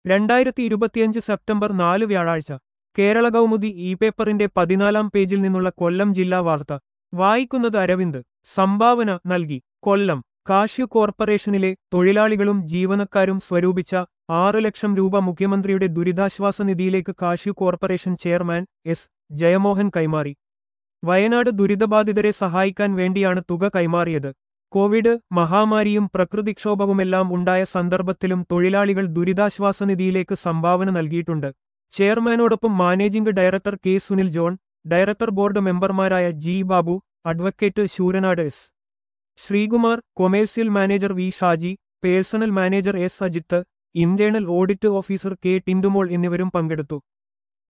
രണ്ടായിരത്തി ഇരുപത്തിയഞ്ച് സെപ്റ്റംബർ നാല് വ്യാഴാഴ്ച കേരള കൗമുദി ഇ പേപ്പറിന്റെ പതിനാലാം പേജിൽ നിന്നുള്ള കൊല്ലം ജില്ലാ വാർത്ത വായിക്കുന്നത് അരവിന്ദ് സംഭാവന നൽകി കൊല്ലം കാഷ്യു കോർപ്പറേഷനിലെ തൊഴിലാളികളും ജീവനക്കാരും സ്വരൂപിച്ച ആറ് ലക്ഷം രൂപ മുഖ്യമന്ത്രിയുടെ ദുരിതാശ്വാസ നിധിയിലേക്ക് cashew corporation chairman S Jayamohan കൈമാറി വയനാട് ദുരിതബാധിതരെ സഹായിക്കാൻ വേണ്ടിയാണ് തുക കൈമാറിയത് കോവിഡ് മഹാമാരിയും പ്രകൃതിക്ഷോഭവുമെല്ലാം ഉണ്ടായ സന്ദർഭത്തിലും തൊഴിലാളികൾ ദുരിതാശ്വാസ നിധിയിലേക്ക് സംഭാവന നൽകിയിട്ടുണ്ട് ചെയർമാനോടൊപ്പം managing director K Sunil John director board മെമ്പർമാരായ G Babu advocate Sooranad S Sreekumar commercial manager V Shaji personnel manager S Ajith internal audit officer K Tindumol എന്നിവരും പങ്കെടുത്തു